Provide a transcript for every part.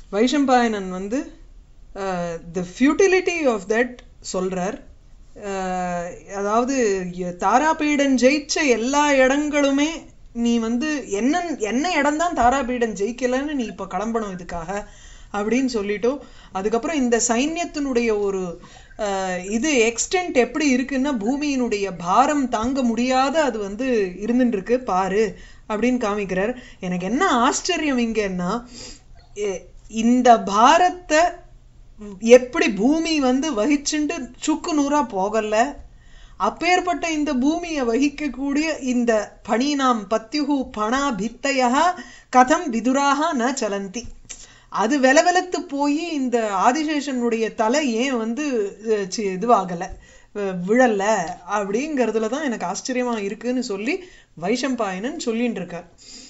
வைஷம்பாயனன் வந்து த futility of that சொல்றார் அஹ், அதாவது எ- தாராபீடன் ஜெயிச்ச எல்லா இடங்களுமே நீ வந்து என்ன என்ன இடம்தான் தாராபீடன் ஜெயிக்கலன்னு நீ இப்ப கிளம்பணும் இதுக்காக அப்படின்னு சொல்லிட்டோ அதுக்கப்புறம் இந்த சைன்யத்தினுடைய ஒரு அஹ், இது எக்ஸ்டென்ட் எப்படி இருக்குன்னா பூமியினுடைய பாரம் தாங்க முடியாத அது வந்து இருந்துட்டு இருக்கு பாரு அப்படின்னு காமிக்கிறார் எனக்கு என்ன ஆச்சரியம் இங்கன்னா எ- இந்த பாரத்தை எப்படி பூமி வந்து வகிச்சுண்டு சுக்கு நூறா போகல அப்பேற்பட்ட இந்த பூமியை வகிக்கக்கூடிய இந்த பணினாம் பத்யுகு பணா பித்தயா கதம் விதுராக ந சலந்தி அது வெலவெலத்து போய் இந்த ஆதிசேஷனுடைய தலை ஏன் வந்து அஹ், சி- இதுவாகல அஹ், விழல அப்படிங்கறதுல தான் எனக்கு ஆச்சரியமா இருக்குன்னு சொல்லி வைஷம்பாயனன் சொல்லிட்டு இருக்கார்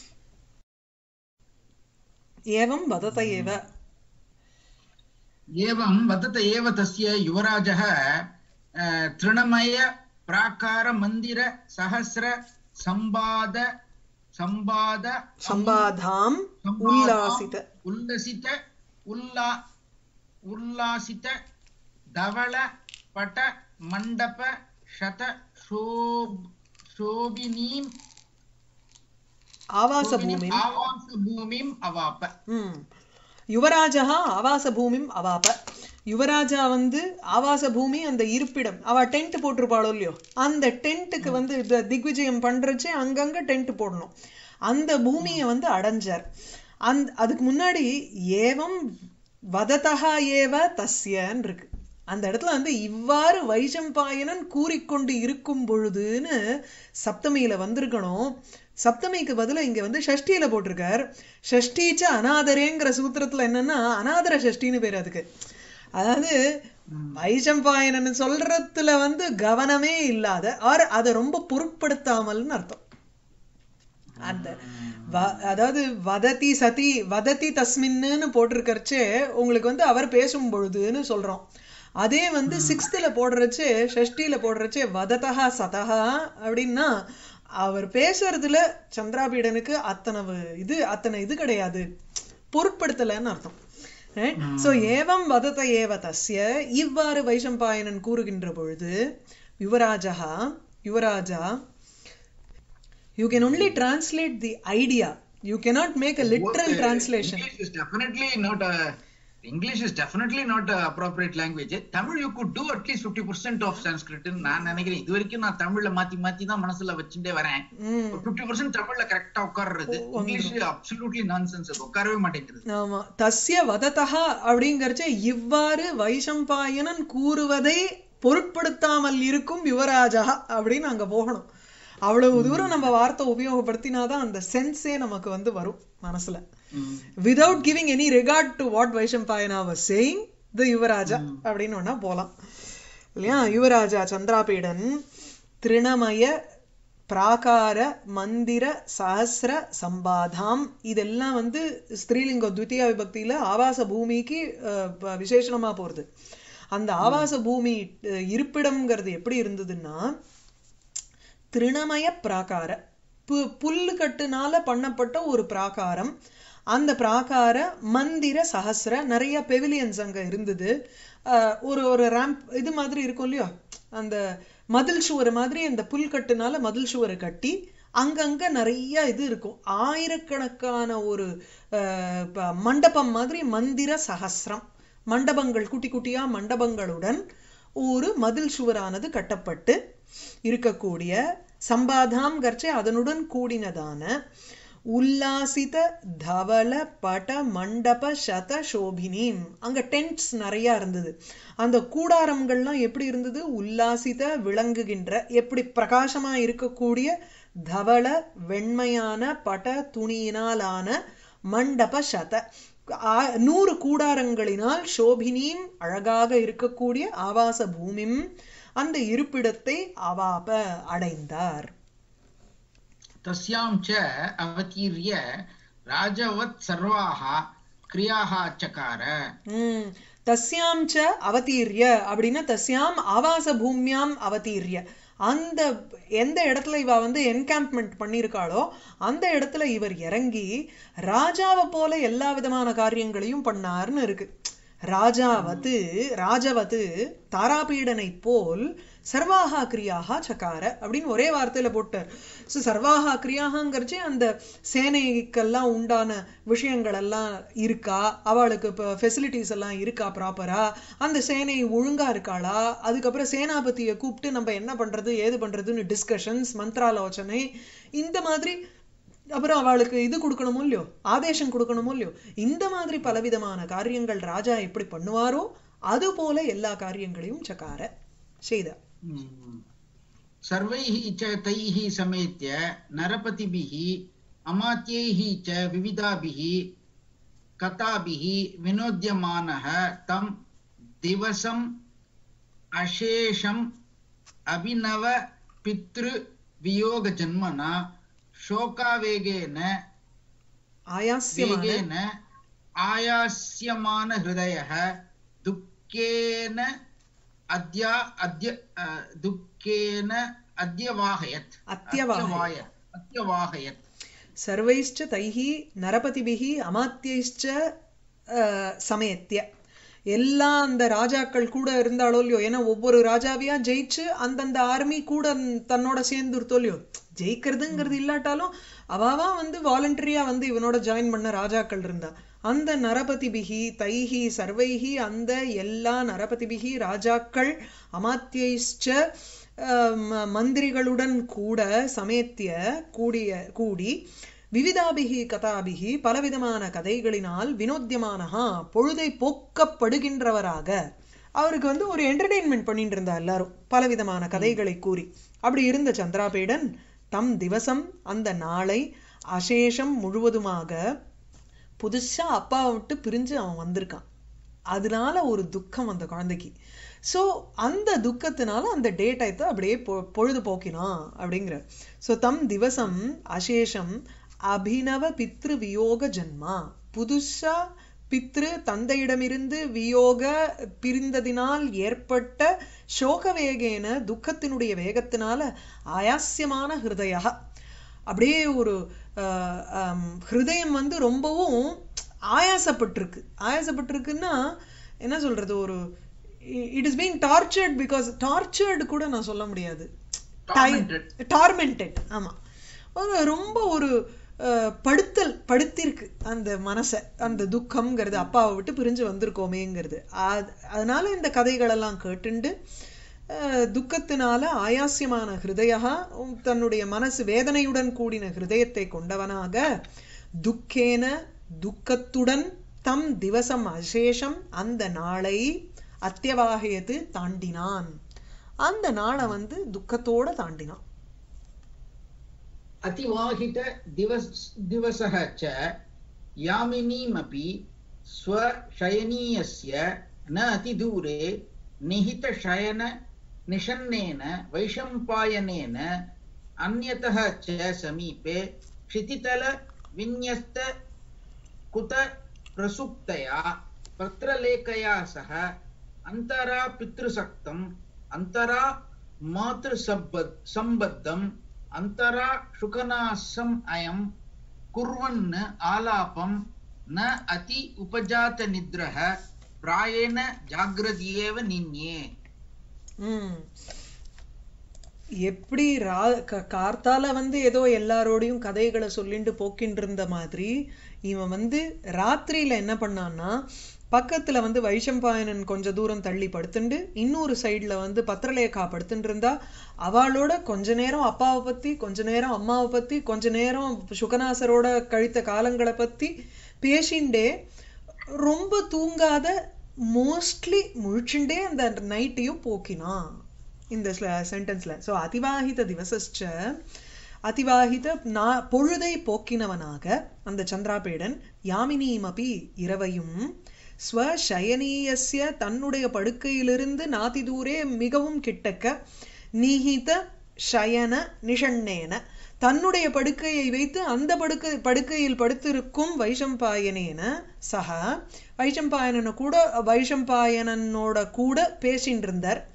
ஏவம் வதத ஏவ एवं वदत एव तस्य युवराजः अ, तृणमय प्राकार मन्दिर सहस्र संवाद संवाद சம்பாதாம் உல்லாசித उल्लसित उल्ला उल्लासित धवल पट मण्डप शत शोभ शोभिनीम् ஆவாச பூமி आवास भूमिम् अवाप ம் யுவராஜா ஆவாச பூமிம் அவாப யுவராஜா வந்து ஆவாச பூமி அந்த இருப்பிடம் அவ டென்ட் போட்டிருப்பாளோ இல்லையோ அந்த டென்ட்டுக்கு வந்து இந்த திக்விஜயம் பண்றச்சே அங்கங்க டென்ட் போடணும் அந்த பூமியை வந்து அடைஞ்சார் அந்த அதுக்கு முன்னாடி ஏவம் வததா ஏவ தஸ்யன்னு இருக்கு அந்த இடத்துல வந்து இவ்வாறு வைஷம்பாயனன் கூறிக்கொண்டு இருக்கும் பொழுதுன்னு சப்தமியில வந்திருக்கணும் சப்தமிக்கு பதிலா இங்க வந்து ஷஷ்டியில போட்டிருக்கார் ஷஷ்டிச்ச அனாதரேங்கிற சூத்திரத்துல என்னன்னா அனாதர ஷஷ்டின்னு பேர் அதுக்கு அதாவது வைஷம்பாயனன் சொல்றதுல வந்து கவனமே இல்லாத ஆர் அதை ரொம்ப பொருட்படுத்தாமல்னு அர்த்தம் அந்த வ- அதாவது வததி சதி வததி தஸ்மின்னு போட்டிருக்கறச்சே உங்களுக்கு வந்து அவர் பேசும் பொழுதுன்னு சொல்றோம் அதே வந்து சிக்ஸ்த்ல போடுறச்சே ஷஷ்டியில போடுறச்சே வததா சதஹா அப்படின்னா அவர் பேசுறதுல சந்திராபீடனுக்கு அத்தனை வ- இது அத்தனை இது கிடையாது பொருட்படுத்தலைன்னு அர்த்தம் சோ ஏவம் வதத ஏவ தஸ்ய இவ்வாறு வைஷம்பாயனன் கூறுகின்ற பொழுது யுவராஜா யுவராஜா you can only translate the idea you cannot make a literal translation English is definitely not a English is definitely not a appropriate language. Tamil you could do at least 50% of Sanskrit. நான் நினைக்கிறேன் இது வரைக்கும் நான் தமிழ்ல மாத்தி மாத்தி தான் மனசுல வச்சுட்டே வரேன் ம் ஃபிஃப்டி பர்சன்ட் தமிழ்ல கரெக்டா உட்கார்றது இங்கிலீஷ் அப்சல்யூட்லி நான்சென்ஸ் அது உட்காரவே மாட்டேங்குது ஆமா தஸ்ய வததா அப்படிங்கறச்ச இவ்வாறு வைஷம்பாயனன் கூறுவதை பொருட்படுத்தாமல் இருக்கும் யுவராஜா அப்படின்னு அங்க போகணும் அவ்வளவு தூரம் நம்ம வார்த்தை உபயோகப்படுத்தினாதான் அந்த சென்ஸே நமக்கு வந்து வரும் மனசுல without giving any regard to what Vaishampayana was saying the yuvaraja அப்படின்னு ஒன்னா போலாம் இல்லையா யுவராஜா சந்திராபீடன் திருணமய பிராகார மந்திர சஹஸ்ர சம்பாதாம் இதெல்லாம் வந்து ஸ்திரீலிங்க துவித்தியா விபக்தியில ஆவாச பூமிக்கு அஹ், ப- விசேஷணமா போறது அந்த ஆவாச பூமி அஹ், இருப்பிடம்ங்கிறது எப்படி இருந்ததுன்னா திருணமய பிராகார பு புல்லு கட்டுனால பண்ணப்பட்ட ஒரு பிராகாரம் அந்த பிராகார மந்திர சஹஸ்ர நிறைய பெவிலியன்ஸ் அங்க இருந்தது அஹ் ஒரு ஒரு ரேம்ப் இது மாதிரி இருக்கும் இல்லையா அந்த மதில் சுவர் மாதிரி அந்த புல் கட்டுனால மதில் சுவரை கட்டி அங்கங்க நிறைய இது இருக்கும் ஆயிரக்கணக்கான ஒரு அஹ், ப- மண்டபம் மாதிரி மந்திர சஹஸ்ரம் மண்டபங்கள் குட்டி குட்டியா மண்டபங்களுடன் ஒரு மதில் சுவரானது கட்டப்பட்டு இருக்கக்கூடிய சம்பாதாம் கர்ச்சே அதனுடன் கூடினதான உல்லாசித தவள பட மண்டப சத சோபினீம் அங்க டென்ட்ஸ் நிறைய இருந்தது அந்த கூடாரங்கள்லாம் எப்படி இருந்தது உல்லாசித விளங்குகின்ற எப்படி பிரகாசமா இருக்கக்கூடிய தவள வெண்மையான பட துணியினாலான மண்டப சத ஆ- நூறு கூடாரங்களினால் சோபினியும் அழகாக இருக்கக்கூடிய ஆவாச பூமிம் அந்த இருப்பிடத்தை அவாப அடைந்தார் तस्यां च अवतीर्य राजवत् सर्वाः क्रियाः चकार ம் தஸ்யாம் ச அவதீர்ய அப்படின்னா தஸ்யாம் ஆவாச பூமியாம் அவதீர்ய அந்த எந்த இடத்துல இவ வந்து என்கேம்ப்மெண்ட் பண்ணியிருக்காளோ அந்த இடத்துல இவர் இறங்கி ராஜாவை போல எல்லா விதமான காரியங்களையும் பண்ணாருன்னு இருக்கு ராஜாவது ராஜவது தாராபீடனை போல் சர்வாகா கிரியாக சகார அப்படின்னு ஒரே வார்த்தையில போட்டார் ஸோ சர்வாகா கிரியாகங்கிறச்சு அந்த சேனைக்கெல்லாம் உண்டான விஷயங்கள் எல்லாம் இருக்கா அவளுக்கு இப்போ ஃபெசிலிட்டிஸ் எல்லாம் இருக்கா ப்ராப்பரா அந்த சேனை ஒழுங்கா இருக்காளா அதுக்கப்புறம் சேனாபதியை கூப்பிட்டு நம்ம என்ன பண்றது ஏது பண்றதுன்னு டிஸ்கஷன்ஸ் மந்திராலோசனை இந்த மாதிரி அப்புறம் அவளுக்கு இது கொடுக்கணுமோ இல்லையோ ஆதேசம் கொடுக்கணுமோ இல்லையோ இந்த மாதிரி பலவிதமான காரியங்கள் ராஜா எப்படி பண்ணுவாரோ அது போல எல்லா காரியங்களையும் சக்கார செய்தார் सर्वैः च तैः समेत्य नरपतिभिः अमात्यैः च विविधाभिः कथाभिः विनोद्यमानः तं दिवसम् अशेषम् अभिनव पितृवियोगजन्मना शोकावेगेन ஆயாசியமான वेगेन आयास्यमानहृदयः दुःखेन अद्य अद्य अ, दुःखेन अद्यवाहयत् अत्यवाहयत्. अत्यवाय- अत्यवाहयत् சர்வைश्च தைः நரபதிபிः அமாத்தியைश्च அஹ், சமேத்திய எல்லா அந்த ராஜாக்கள் கூட இருந்தாலோ இல்லையோ ஏன்னா ஒவ்வொரு ராஜாவியா ஜெயிச்சு அந்தந்த ஆர்மி கூட தன்னோட சேர்ந்துருத்தோ இல்லையோ ஜெயிக்கிறதுங்கிறது இல்லாட்டாலும் அவாவா வந்து வாலண்டரியா வந்து இவனோட ஜாயின் பண்ண ராஜாக்கள் இருந்தா அந்த நரபதிபிகி தைஹி சர்வைஹி அந்த எல்லா நரபதிபிகி ராஜாக்கள் அமாத்தியைश्च அஹ், ம- மந்திரிகளுடன் கூட சமேத்திய கூடிய கூடி விவிதாபிகி கதாபிகி பலவிதமான கதைகளினால் வினோத்தியமானஹா பொழுதை போக்கப்படுகின்றவராக அவருக்கு வந்து ஒரு என்டர்டெயின்மெண்ட் பண்ணிட்டு இருந்தா எல்லாரும் பலவிதமான கதைகளை கூறி அப்படி இருந்த சந்திராபேடன் தம் திவசம் அந்த நாளை அசேஷம் முழுவதுமாக புதுசா அப்பாவை விட்டு பிரிஞ்சு அவன் வந்திருக்கான் அதனால ஒரு துக்கம் அந்த குழந்தைக்கு சோ அந்த துக்கத்தினால அந்த டே டயத்தை அப்படியே பொ- பொழுது போக்கினான் அப்படிங்கிற சோ தம் திவசம் அசேஷம் அபினவ பித்ரு வியோக ஜன்மா புதுசா பித்ரு தந்தையிடமிருந்து வியோக பிரிந்ததினால் ஏற்பட்ட சோக வேகேன துக்கத்தினுடைய வேகத்தினால ஆயாஸ்யமான ஹிருதயா அப்படியே ஒரு அஹ், ஹம், ஹிருதயம் வந்து ரொம்பவும் ஆயாசப்பட்டிருக்கு ஆயாசப்பட்டிருக்குன்னா என்ன சொல்றது ஒரு it is being tortured because tortured கூட நான் சொல்ல முடியாது Tormented. டார்மெண்டட் ஆமா ஒரு ரொம்ப ஒரு அஹ், படுத்தல் படுத்திருக்கு அந்த மனசை அந்த துக்கம்ங்கிறது அப்பாவை விட்டு பிரிஞ்சு வந்திருக்கோமேங்கிறது அது- அதனால இந்த கதைகளெல்லாம் கேட்டுண்டு அஹ், துக்கத்தினால ஆயாசியமான ஹிருதயா தன்னுடைய மனசு வேதனையுடன் கூடின ஹிருதயத்தை கொண்டவனாக துக்கேன துக்கத்துடன் தம் திவசம் அசேஷம் அந்த நாளை அத்தியவாகியது தாண்டினான் அந்த நாளை வந்து துக்கத்தோட தாண்டினான் अतिवाहित दिवस दिवसः च यामिनीमपि स्वशयनीयस्य न अतिदूरे निहितशयन निषन्नेन वैशम्पायनेन अन्यतः च समीपे क्षितितल विन्यस्त कुत प्रसुप्तया पत्रलेखया सह अन्तरा पितृसक्तम् अन्तरा मातृसम्बद् सम्बद्धम् अन्तरा शुकनासम् अयं कुर्वन् आलापं न अति उपजातनिद्रः प्रायेण जाग्रत्येव निन्ये ம் எப்படி ரா க- கார்த்தால வந்து ஏதோ எல்லாரோடையும் கதைகளை சொல்லிட்டு போக்கின்னு இருந்த மாதிரி இவன் வந்து ராத்திரியில என்ன பண்ணான்னா பக்கத்துல வந்து வைஷம்பாயனன் கொஞ்ச தூரம் தள்ளி படுத்துண்டு இன்னொரு சைடுல வந்து பத்திரலேகா படுத்துட்டு இருந்தா அவளோட கொஞ்ச நேரம் அப்பாவை பத்தி கொஞ்ச நேரம் அம்மாவை பத்தி கொஞ்ச நேரம் சுகநாசரோட கழித்த காலங்களை பத்தி பேசிண்டே ரொம்ப தூங்காத மோஸ்ட்லி முழிச்சுண்டே அந்த நைட்டையும் போக்கினான் இந்த சென்டென்ஸ்ல சோ அதிவாகித திவசஸ்ச அதிவாகித நா பொழுதை போக்கினவனாக அந்த சந்திராபேடன் யாமினியுமபி இரவையும் ஸ்வசயனீயஸ்ய தன்னுடைய படுக்கையிலிருந்து நாதி தூரே மிகவும் கிட்டக்க நீகித ஷயன நிஷண்ணேன தன்னுடைய படுக்கையை வைத்து அந்த படுக்கை படுக்கையில் படுத்திருக்கும் வைஷம்பாயனேன சக வைஷம்பாயனன கூட வைஷம்பாயனனோட கூட பேசிட்டு இருந்தார்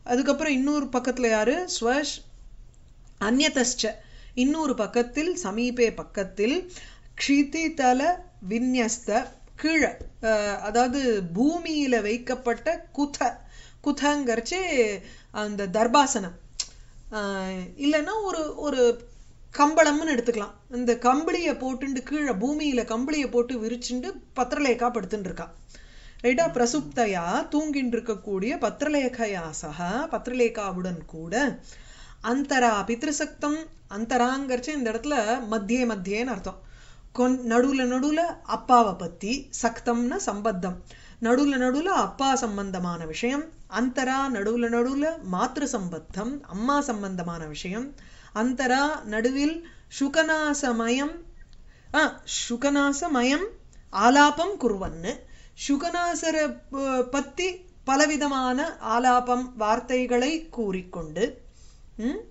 அதுக்கப்புறம் இன்னொரு பக்கத்துல யாரு ஸ்வஷ் அந்நதஸ்ச இன்னொரு பக்கத்தில் சமீபே பக்கத்தில் க்ஷிதிதல விந்யஸ்த கீழே அஹ், அதாவது பூமியில வைக்கப்பட்ட குத குதங்கரிச்சு அந்த தர்பாசனம் ஆஹ் இல்லைன்னா ஒரு ஒரு கம்பளம்னு எடுத்துக்கலாம் இந்த கம்பளியை போட்டுண்டு கீழே பூமியில கம்பளியை போட்டு விரிச்சுண்டு பத்திரலேகா படுத்துட்டு இருக்கா ரைட்டா பிரசுப்தையா தூங்கிட்டு இருக்கக்கூடிய பத்திரலேகையா சக பத்திரலேகாவுடன் கூட அந்தரா பித்ருசக்தம் அந்தராங்கரிச்சு இந்த இடத்துல மத்தியே மத்தியேன்னு அர்த்தம் கொன் நடுவுல நடுவுல அப்பாவை பத்தி சக்தம்னா சம்பத்தம் நடுவுல நடுவுல அப்பா சம்பந்தமான விஷயம் அந்தரா நடுவுல நடுவுல மாத்ரு சம்பத்தம் அம்மா சம்பந்தமான விஷயம் அந்தரா நடுவில் சுகநாசமயம் ஆ சுகநாசமயம் ஆலாபம் குருவன்னு சுகநாசர ப- பத்தி பலவிதமான ஆலாபம் வார்த்தைகளை கூறிக்கொண்டு ம்?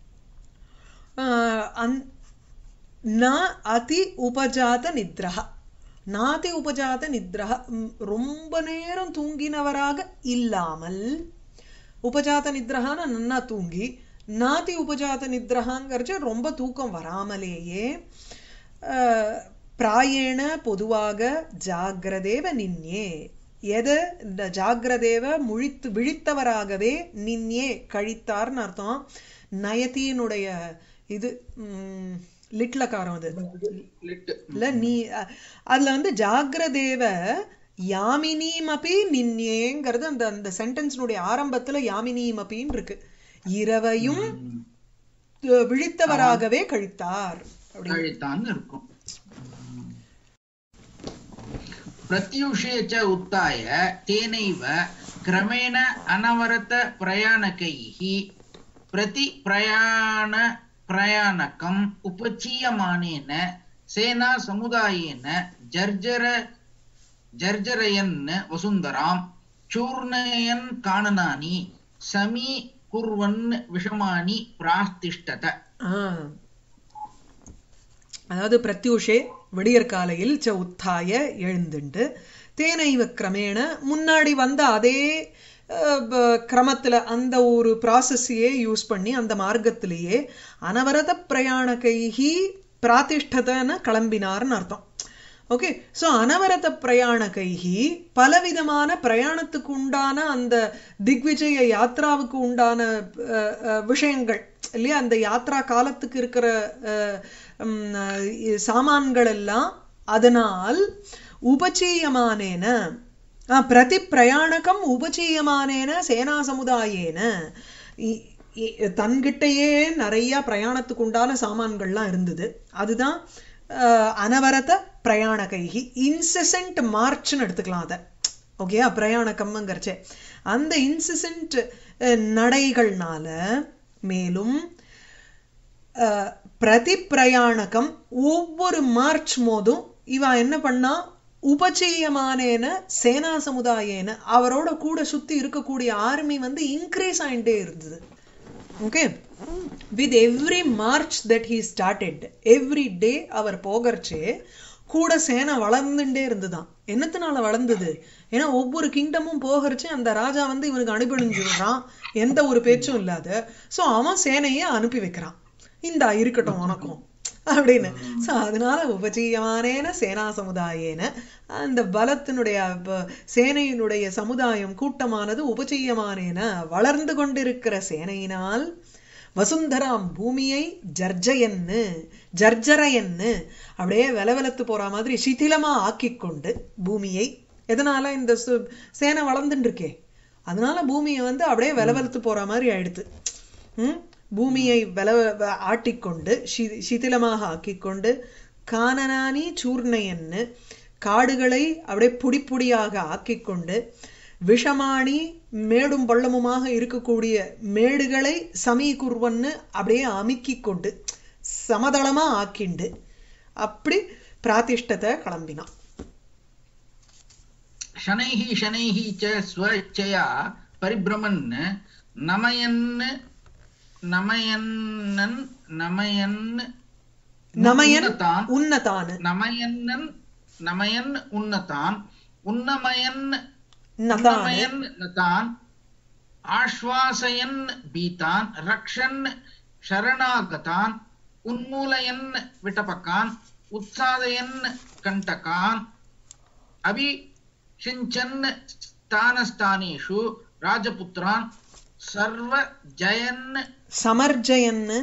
ஆஹ் அந் ந அதி உபஜாத நித்ரஹ நாதி உபஜாத நித்ரஹ ம், ரொம்ப நேரம் தூங்கினவராக இல்லாமல் உபஜாத நித்ரஹான நன்னா தூங்கி நாதி உபஜாத நித்ரஹாங்கிறச்சு ரொம்ப தூக்கம் வராமலேயே ஆஹ், பிராயேண பொதுவாக ஜாகிரதேவ நின்யே எது இந்த ஜாகிரதேவ முழித்து விழித்தவராகவே நின்யே கழித்தார்னு அர்த்தம் நயத்தினுடைய இது ம், லிட்லக்காரம் அது லிட் இல்ல நீ அ- அதுல வந்து ஜாகிரதேவ யாமினீமபி நின்யேங்கிறது அந்த அந்த சென்டென்ஸ்னுடைய ஆரம்பத்துல யாமினீமபின்னு இருக்கு இரவையும் அஹ், விழித்தவராகவே கழித்தார் அப்படி கழித்தான்னு இருக்கும் प्रत्युषे च उत्थाय तेनैव क्रमेण अनवरत प्रयाणकैः प्रतिप्रयाण प्रयाणकम् उपचीयमानेन सेनासमुदायेन जर्जर जर्जरयन् वसुन्धरां चूर्णयन् काननानि समीकुर्वन् विषमानि प्रास्तिष्ठत ஆ. அதாவது பிரத்யூஷே விடியற் காலையில் ச உத்தாய எழுந்துண்டு தேனைவ கிரமேண முன்னாடி வந்த அதே அஹ், ப- கிரமத்துல அந்த ஒரு ப்ராசஸையே யூஸ் பண்ணி அந்த மார்க்கத்திலேயே அனவரத பிரயாண கைகி பிராதிஷ்டதன்னு கிளம்பினார்னு அர்த்தம் ஓகே ஸோ அனவரத பிரயாண கைகி பலவிதமான பிரயாணத்துக்கு உண்டான அந்த திக்விஜய யாத்ராவுக்கு உண்டான அஹ், அஹ், விஷயங்கள் இல்லையா அந்த யாத்ரா காலத்துக்கு இருக்கிற அஹ், உம், அஹ், இ- சாமான்கள் எல்லாம் அதனால் உபச்சீயமானேன ஆ, பிரதி பிரயாணகம் உபச்சீயமானேன சேனா சமுதாயேன இ- இ- தன்கிட்டயே நிறைய பிரயாணத்துக்கு உண்டான சாமான்கள்லாம் இருந்தது அதுதான் அஹ், அனவரத பிரயாண கைகி இன்செசன்ட் மார்ச்னு எடுத்துக்கலாம் அதை ஓகேயா பிரயாணக்கம்ங்கிறச்சே அந்த இன்சிசன்ட் நடைகள்னால மேலும் அஹ், பிரதி பிரயாணகம் ஒவ்வொரு மார்ச் மோதும் இவ என்ன பண்ணா உபச்சீயமானேன சேனா சமுதாயேன அவரோட கூட சுத்தி இருக்கக்கூடிய ஆர்மி வந்து இன்க்ரீஸ் ஆயிட்டே இருந்தது okay with every march that he started every day அவர் போகறச்சே கூட சேனை வளர்ந்துட்டே இருந்துதான் என்னத்தினால வளர்ந்தது ஏன்னா ஒவ்வொரு கிங்டமும் போகறச்சே அந்த ராஜா வந்து இவனுக்கு அனுப்பிழிஞ்சுடுறான் எந்த ஒரு பேச்சும் இல்லாத சோ அவன் சேனையை அனுப்பி வைக்கிறான் இந்தா இருக்கட்டும் உனக்கும் அப்படின்னு சோ அதனால உபஜீயமானேன சேனா சமுதாயேன அந்த பலத்தினுடைய ப- சேனையினுடைய சமுதாயம் கூட்டமானது உபஜீயமானேன வளர்ந்து கொண்டிருக்கிற சேனையினால் வசுந்தராம் பூமியை ஜர்ஜயன்னு ஜர்ஜரையன்னு அப்படியே வெலவெலத்து போற மாதிரி சிதிலமா ஆக்கிக் கொண்டு பூமியை எதனால இந்த சு- சேனை வளர்ந்துட்டு இருக்கே அதனால பூமியை வந்து அப்படியே வெலவெலத்து போற மாதிரி ஆயிடுது ம்? பூமியை வெல வ- ஆட்டிக்கொண்டு சி- சிதிலமாக ஆக்கிக்கொண்டு கானனானி சூர்ணையன்னு காடுகளை அப்படியே புடி புடியாக ஆக்கிக்கொண்டு விஷமாணி மேடும் பள்ளமுமாக இருக்கக்கூடிய மேடுகளை சமீகுர்வன்னு அப்படியே அமுக்கிக் கொண்டு சமதளமா ஆக்கிண்டு அப்படி பிராதிஷ்டத்தை கிளம்பினான் शनैः शनैः च स्वेच्छया परिभ्रमन् नमयन् नमयन्नन् नमयन् நமயன் उन्नतान् உன்னதானு नमयन्नन् नमयन् उन्नतान् उन्नमयन् நதானு उन्नमयन् नतान् ஆஸ்வாசயன் பீதான் ரக்ஷன் சரணாகதான் உன்மூலயன் விட்டபக்கான் உத்சாதயன் கண்டகான் அபிஷிஞ்சன் ஸ்தானஸ்தானேஷு ராஜபுத்திரான் சர்வ ஜயன் சமர்ஜயன்னு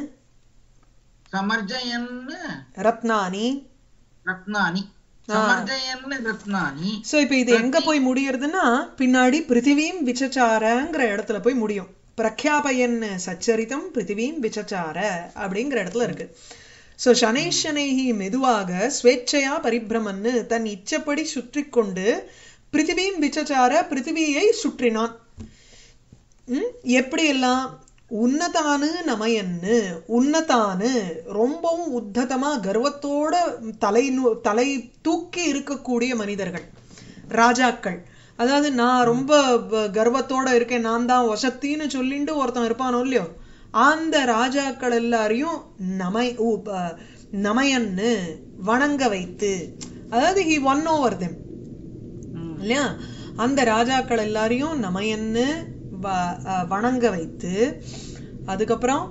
சமர்ஜயன் ரத்னானி ரத்னானி சமர்ஜயன் ரத்னானி சோ இப்போ இது எங்க போய் முடியறதுன்னா பின்னாடி பிருத்திவீம் விசச்சாரங்கிற இடத்துல போய் முடியும் பிரக்யாபயன் சச்சரிதம் பிருத்திவீம் விசச்சார அப்படிங்கிற இடத்துல இருக்கு சோ சனைஷனைஹி மெதுவாக ஸ்வேச்சையா பரிபிரமன்னு தன் இச்சப்படி சுற்றி கொண்டு பிருத்திவீம் விசச்சார பிருத்திவியை சுற்றினான் ம்? எப்படி எல்லாம் உன்னதானு நமயன்னு உன்னதானு ரொம்பவும் உத்ததமா கர்வத்தோட தலை நு- தலை தூக்கி இருக்கக்கூடிய மனிதர்கள் ராஜாக்கள் அதாவது நான் ரொம்ப ப- கர்வத்தோட இருக்கேன் நான் தான் வசத்தின்னு சொல்லிட்டு ஒருத்தன் இருப்பானோ இல்லையோ அந்த ராஜாக்கள் எல்லாரையும் நமை உ- ப- நமயன்னு வணங்க வைத்து அதாவது ஹி ஒன் ஓவர் தெம் ம். இல்லையா அந்த ராஜாக்கள் எல்லாரையும் நமயன்னு வ- அஹ் வணங்க வைத்து அதுக்கப்புறம்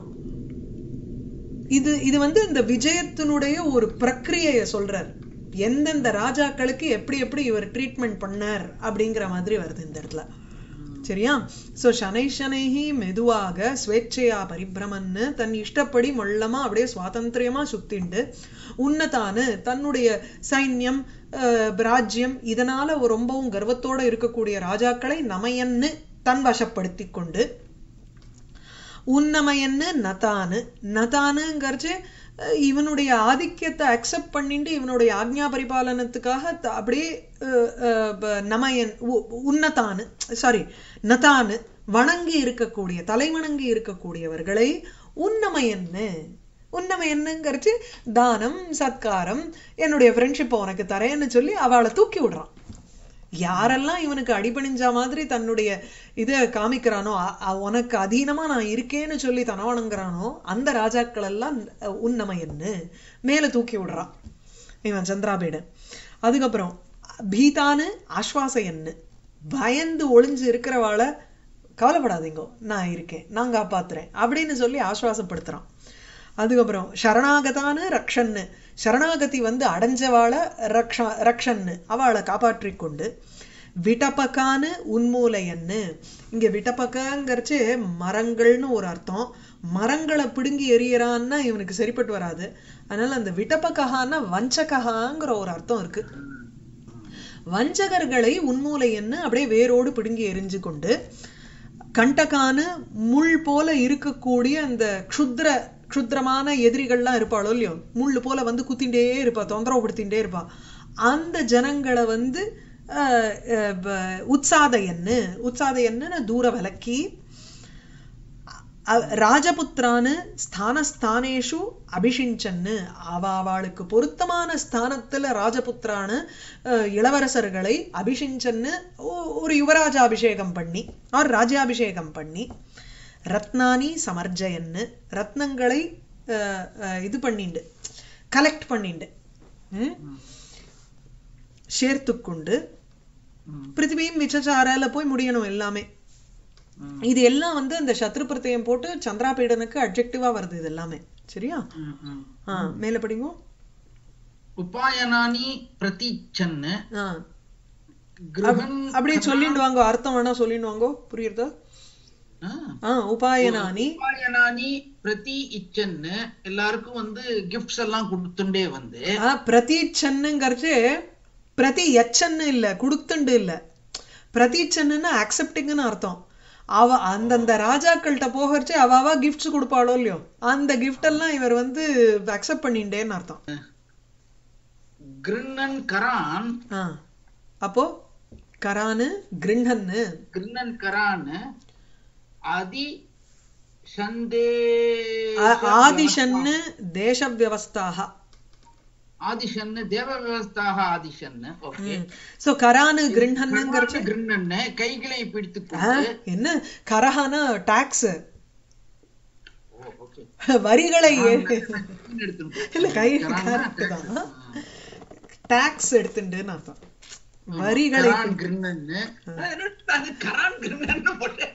இது இது வந்து இந்த விஜயத்தினுடைய ஒரு பிரக்கிரியைய சொல்றார் எந்தெந்த ராஜாக்களுக்கு எப்படி எப்படி இவர் ட்ரீட்மெண்ட் பண்ணார் அப்படிங்கிற மாதிரி வருது இந்த இடத்துல சரியா சோ சனை சனைஹி மெதுவாக ஸ்வேச்சையா பரிபிரமன்னு தன் இஷ்டப்படி மொள்ளமா அப்படியே சுவாதந்திரியமா சுத்திண்டு உன்னதானு தன்னுடைய சைன்யம் அஹ், ராஜ்யம் இதனால ஒரு ரொம்பவும் கர்வத்தோட இருக்கக்கூடிய ராஜாக்களை நமையன்னு தன் வசப்படுத்தி கொண்டு உன்னமயன்னு நதானு நதானுங்கிறச்சு அஹ், இவனுடைய ஆதிக்கியத்தை அக்செப்ட் பண்ணிட்டு இவனுடைய ஆக்ஞா பரிபாலனத்துக்காக த- அப்படியே அஹ், அஹ், ப- நமயன் உ- உன்னதானு சாரி நதானு வணங்கி இருக்கக்கூடிய தலை வணங்கி இருக்கக்கூடியவர்களை உன்னமயன்னு உன்னமயன்னுங்கிறச்சு தானம் சத்காரம் என்னுடைய ஃப்ரெண்ட்ஷிப்பை உனக்கு தரேன்னு சொல்லி அவளை தூக்கி விடுறான் யாரெல்லாம் இவனுக்கு அடிபணிஞ்ச மாதிரி தன்னுடைய இதை காமிக்கிறானோ அ- அ- உனக்கு அதீனமா நான் இருக்கேன்னு சொல்லி தனவணங்குறானோ அந்த ராஜாக்கள் எல்லாம் அஹ், உன்னமயன்னு மேல தூக்கி விடுறான் இவன் சந்திராபேடன் அதுக்கப்புறம் பீதானு ஆஸ்வாசயன்னு பயந்து ஒளிஞ்சு இருக்கிறவாளை கவலைப்படாதீங்கோ நான் இருக்கேன் நான் காப்பாத்துறேன் அப்படின்னு சொல்லி ஆஸ்வாசப்படுத்துறான் அதுக்கப்புறம் சரணாகதானு ரக்ஷன்னு சரணாகதி வந்து அடைஞ்சவாளை ரக்ஷ ரக்ஷன்னு அவளை காப்பாற்றிக் கொண்டு விட்டபக்கான்னு உன்மூலையன்னு இங்க விட்டபக்கங்கிறச்சு மரங்கள்னு ஒரு அர்த்தம் மரங்களை பிடுங்கி எறியறான்னா இவனுக்கு சரிப்பட்டு வராது அதனால அந்த விட்டபக்கஹான்னா வஞ்சகஹாங்கிற ஒரு அர்த்தம் இருக்கு வஞ்சகர்களை உன்மூலையன்னு அப்படியே வேரோடு பிடுங்கி எரிஞ்சு கொண்டு கண்டகானு முள் போல இருக்கக்கூடிய அந்த க்ஷுத்ர க்ஷுத்ரமான எதிரிகள்லாம் இருப்பாளோ இல்லையோ முள் போல வந்து குத்திண்டே இருப்பா தொந்தரவுப்படுத்திண்டே இருப்பா அந்த ஜனங்களை வந்து அஹ், அஹ், ப- உத்சாதயன்னு உத்சாதயன்னு தூர விலக்கி அ- ராஜபுத்திரான்னு ஸ்தானஸ்தானேஷு அபிஷிஞ்சன்னு அவ அவளுக்கு பொருத்தமான ஸ்தானத்துல ராஜபுத்திரான்னு அஹ், இளவரசர்களை அபிஷிஞ்சன்னு ஒ- ஒரு யுவராஜ அபிஷேகம் பண்ணி ஆர் ராஜாபிஷேகம் பண்ணி ரத்னானி சமர்ஜயன்னு ரத்னங்களை அஹ், அஹ், இது பண்ணிண்டு கலெக்ட் பண்ணிண்டு ம்? சேர்த்துக்கொண்டு ம். பிருத்திவியும் விசச்சாரால போய் முடியணும் எல்லாமே ம். இது எல்லாம் வந்து அந்த சத்ரு பிரத்யம் போட்டு சந்திராபீடனுக்கு அப்ஜெக்டிவா வருது இது எல்லாமே சரியா ம், ம். ஆ மேல படிங்க உபாயனானி பிரதீச்சன்னு ஆ கிருஹன் அப்படியே சொல்லிட்டு வாங்க அர்த்தம் வேணா சொல்லிட்டு வாங்கோ புரியுறதா ஆ. ஆ உபாயனானி உபாயனானி பிரதி இச்சன்னு எல்லாருக்கும் வந்து கிஃப்ட்ஸ் எல்லாம் கொடுத்துட்டே வந்து ஆ பிரதீச்சன்னுங்கிறச்சு பிரதி யச்சன்னு இல்ல குடுத்துண்டு இல்ல பிரதீச்சன்னு அக்செப்டிங்னு அர்த்தம் அவ அந்தந்த ராஜாக்கள்கிட்ட போகிறச்சு அவ அவ கிஃப்ட்ஸ் கொடுப்பாளோ இல்லையோ அந்த கிஃப்ட் எல்லாம் இவர் வந்து அக்செப்ட் பண்ணிண்டேன்னு அர்த்தம் கிருண்ணன் கரான் ஆ அப்போ கரானு கிருண்ணன்னு கிருண்ணன் கரான் ஆதி சந்தே ஆ- ஆதிஷன்னு தேச வியவஸ்தாக ஆதிஷன்னு தேவ வியவஸ்தாக ஆதிஷன்னு ஓகே சோ கரானு கிருண்ணன்னுங்கிறச்சு கிருண்ணன்னு கைகளை பிடித்துக் ஆ, கொண்டு என்ன கரஹானா டாக்ஸ் ஓ, okay. வரிகளை ஏ- எடுத்துட்டு இல்ல கை கரான்னா கரெக்ட் tax. தான் ஆ. டாக்ஸ் எடுத்துண்டுன்னு அர்த்தம் வரிகளை கரான் கிருண்ணன்னு அது கரான் கிருண்ணன்னு போட்டு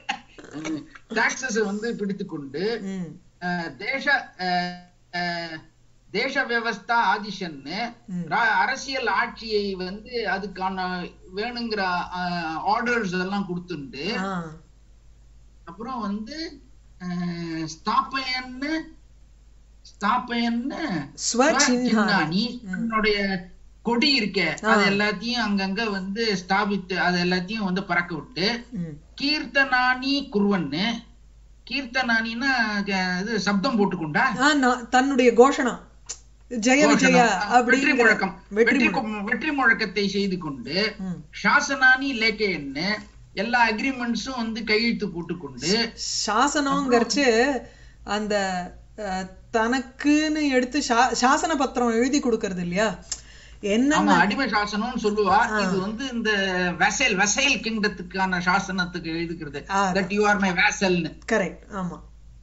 டாக்ஸஸ் வந்து பிடித்துக்கொண்டு ம் அஹ், தேச அஹ், அஹ், தேச வியவஸ்தா ஆதிஷன்னு ம். ரா- அரசியல் ஆட்சியை வந்து அதுக்கான வேணுங்கிற ஆர்டர்ஸ் எல்லாம் கொடுத்துண்டு ஆ அப்புறம் வந்து அஹ், ஸ்தாபயன்னு ஸ்தாபயன்னு ஸ்வசின்ஹானி சின்னானி தன்னுடைய கொடி இருக்க அது எல்லாத்தையும் அங்கங்க வந்து ஸ்தாபித்து அது எல்லாத்தையும் வந்து பறக்க விட்டு ம் கீர்த்தனானி குருவன்னு கீர்த்தனானின்னா க- இது சப்தம் போட்டுக்கொண்டா ஆ நான் தன்னுடைய கோஷணம் ஜெய விஜயா வெற்றி அப்படிங்கிற முழக்கம் வெற்றி வெற்றி முழக்கம். கு- வெற்றி முழக்கத்தை செய்து கொண்டு ம். சாசனானி லேக்கைன்னு எல்லா அக்ரிமெண்ட்ஸும் வந்து கையெழுத்து போட்டுக்கொண்டு சாசனங்கிறச்சு அந்த அஹ், தனக்குன்னு எடுத்து சா- சாசன பத்திரம் எழுதி கொடுக்கறது இல்லையா என்ன ஆமா அடிமை சாசனம்னு சொல்லுவா இது வந்து இந்த வெசைல் வெசைல் கிங்டத்துக்கான சாசனத்துக்கு எழுதுக்கிறது ah. That you are my வேசல்னு கரெக்ட் ஆமா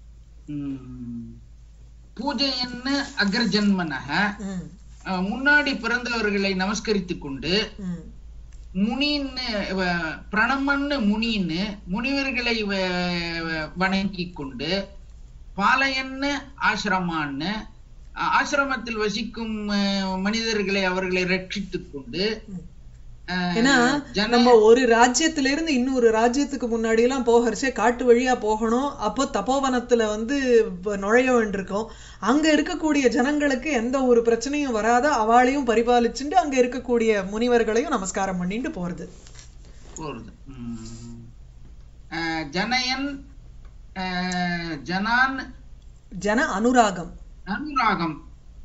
பூஜைன்னு அக்ரஜன்மனக ம் அஹ், முன்னாடி பிறந்தவர்களை நமஸ்கரித்துக் கொண்டு ம் முனின்னு வ- பிரணமன்னு முனின்னு முனிவர்களை வ- வணங்கிக் கொண்டு பாலையன்னு ஆசிரமான்னு அ- ஆசிரமத்தில் வசிக்கும் அஹ், மனிதர்களை அவர்களை ரட்சித்துக் கொண்டு அஹ், ஏன்னா ஜன நம்ம ஒரு ராஜ்யத்துல இருந்து இன்னொரு ராஜ்யத்துக்கு முன்னாடி எல்லாம் போகிறச்சே காட்டு வழியா போகணும் அப்போ தபோவனத்துல வந்து வ- நுழைய வேண்டியிருக்கும் அங்க இருக்கக்கூடிய ஜனங்களுக்கு எந்த ஒரு பிரச்சனையும் வராத அவளையும் பரிபாலிச்சுட்டு அங்க இருக்கக்கூடிய முனிவர்களையும் நமஸ்காரம் பண்ணிட்டு போறது போறது உம். அஹ், ஜனயன் அஹ், ஜனான் ஜன அனுராகம் அனுராகம்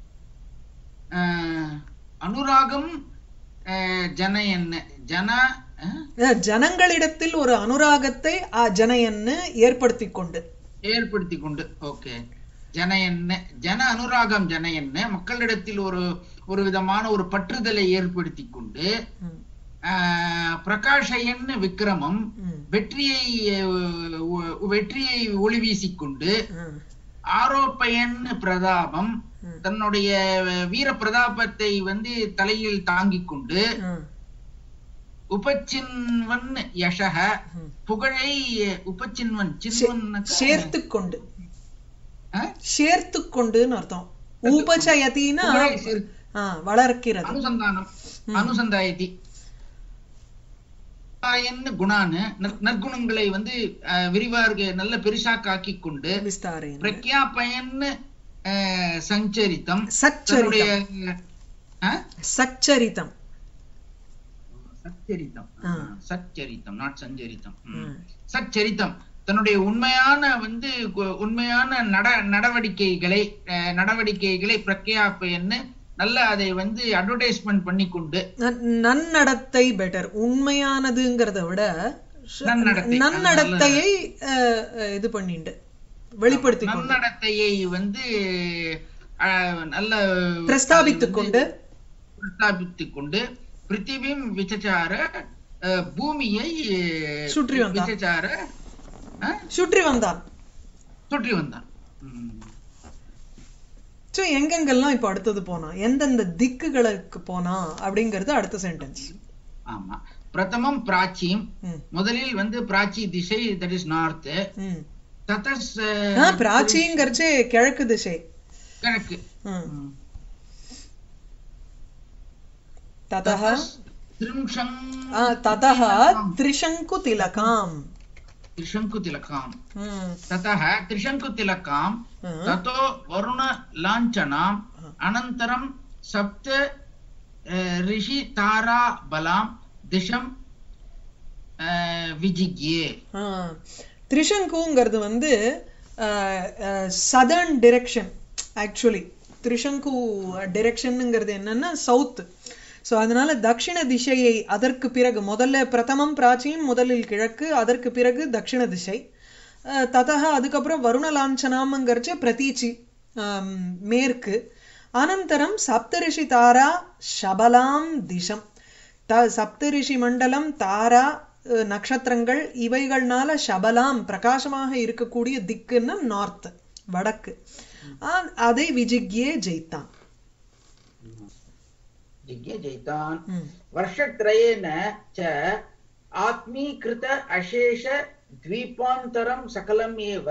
அஹ், அனுராகம் அஹ், ஜனயன் ஜன அஹ், அஹ் ஜனங்களிடத்தில் ஒரு அனுராகத்தை அ, ஜனயன்னு ஏற்படுத்தி கொண்டு ஏற்படுத்தி கொண்டு ஓகே ஜனயன்னு ஜன அனுராகம் ஜனயன்னு மக்களிடத்தில் ஒரு ஒரு விதமான ஒரு பற்றுதலை ஏற்படுத்தி கொண்டு ம், ஆஹ், பிரகாஷயன்னு விக்ரமம் ம், வெற்றியை அஹ், ஒ- வெற்றியை ஒளி வீசிக்கொண்டு ம், ஆரோப்பயன்னு பிரதாபம் ம். தன்னுடைய வீர பிரதாபத்தை வந்து தலையில் தாங்கிக் கொண்டு ம், உபச்சின்வன் யசக ம். புகழை உபச்சின்வன் சின்வன் சேர்த்து கொண்டு சேர்த்து கொண்டுன்னு அர்த்தம் ஊபச்சயத்தின்னா புகழை சேர்- ஆ, வளர்க்கிறது அனுசந்தானம் அனுசந்தாயதி என்ன குணான்னு நற்- நற்குணங்களை வந்து அஹ், விரிவாக நல்ல பெருசாக்காக்கி கொண்டு விஸ்தாரேன பிரக்யாபயன்னு அஹ், சஞ்சரித்தம் சச்சரிதம் தன்னுடைய அஹ்? சச்சரிதம் சச்சரித்தம் ஆ. சச்சரித்தம் நாட் சஞ்சரித்தம் ம். ம். சச்சரித்தம் தன்னுடைய உண்மையான வந்து கு- உண்மையான நட நடவடிக்கைகளை அஹ், நடவடிக்கைகளை பிரக்யாபயன்னு நல்ல அதை வந்து அட்வர்டைஸ்மெண்ட் பண்ணி கொண்டு நன்- நன்னடத்தை பெட்டர் உண்மையானதுங்கிறத விட ஷ- நன்னடத்தை. நன்னடத்தையை அஹ், அஹ், இது பண்ணிண்டு வெளிப்படுத்தி கொண்டு நன்னடத்தையை வந்து அஹ், நல்ல பிரஸ்தாபித்துக் கொண்டு பிரஸ்தாபித்துக் கொண்டு பிருத்திவிம் விசச்சார அஹ், பூமியை சுற்றி வந்தான். விசச்சார அஹ், சுற்றி வந்தான் சுற்றி வந்தான் ம். சோ எங்கெங்கெல்லாம் இப்ப அடுத்தது போனா எந்தெந்த திக்குகளுக்கு போனா அப்படிங்கிறது அடுத்த சென்டென்ஸ் ஆமா பிரதமம் பிராச்சியும் ம் முதலில் வந்து பிராச்சி திசை தட் இஸ் நார்த் ம் ததஸ் ஆ பிராச்சிங்கிறச்சே கிழக்கு திசை கிழக்கு ம். ம். ததः திரிம்ஷங் ஆ, ததः திரிசங்கு திலகாம் त्रिशङ्कु तिलकाम् ம் ततः त्रिशङ्कु तिलकाम् ஆ. ततो वरुण लाञ्छनाम् अनन्तरं सप्त अ, ऋषि तारा बलां दिशं अ, विजिज्ञे ஆ. திரிசங்குங்கிறது வந்து சதர்ன் டிரெக்ஷன் ஆக்சுவலி திரிசங்கு டிரெக்ஷனுங்கிறது என்னன்னா சவுத் ஸோ அதனால தக்ஷிண திசையை அதற்கு பிறகு முதல்ல பிரதமம் பிராச்சியம் முதலில் கிழக்கு அதற்கு பிறகு தக்ஷிண திசை அஹ், ததக அதுக்கப்புறம் வருண லாஞ்சனாமங்கிறச்ச பிரதீச்சி ஆம், மேற்கு அனந்தரம் சப்தரிஷி தாரா சபலாம் திசம் த சப்தரிஷி மண்டலம் தாரா அஹ், நட்சத்திரங்கள் இவைகள்னால சபலாம் பிரகாசமாக இருக்கக்கூடிய திக்குன்னா நார்த் வடக்கு ஆ- அதை விஜிக்யே ஜெயித்தான் जिज्ञे जैतान् ம். वर्षत्रयेन च आत्मीकृत अशेष द्वीपान्तरं सकलम् एव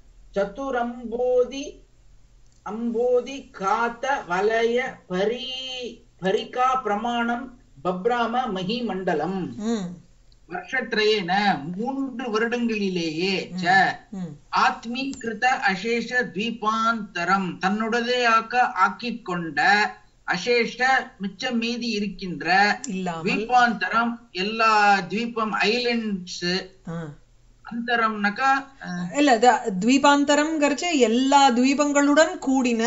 चतुरम्बोधि अम्बोधि कात वलय परि परिका प्रमाणं बब्राम महीमण्डलम् ம் வருஷத்ரயேன மூன்று வருடங்களிலேயே ச ம் ஆத்மீகிருத அசேஷ தீபாந்தரம் தன்னுடையதே ஆக்க ஆக்கிக் கொண்ட அசேஷ மிச்சம் மீதி இருக்கின்ற இல்லாமல் தீபாந்தரம் எல்லா தீபம் ஐலண்ட்ஸ் ஆ. அந்தரம்னாக்கா அஹ், இல்ல த- துவீபாந்தரம்ங்கிறச்சு எல்லா துவீபங்களுடன் கூடின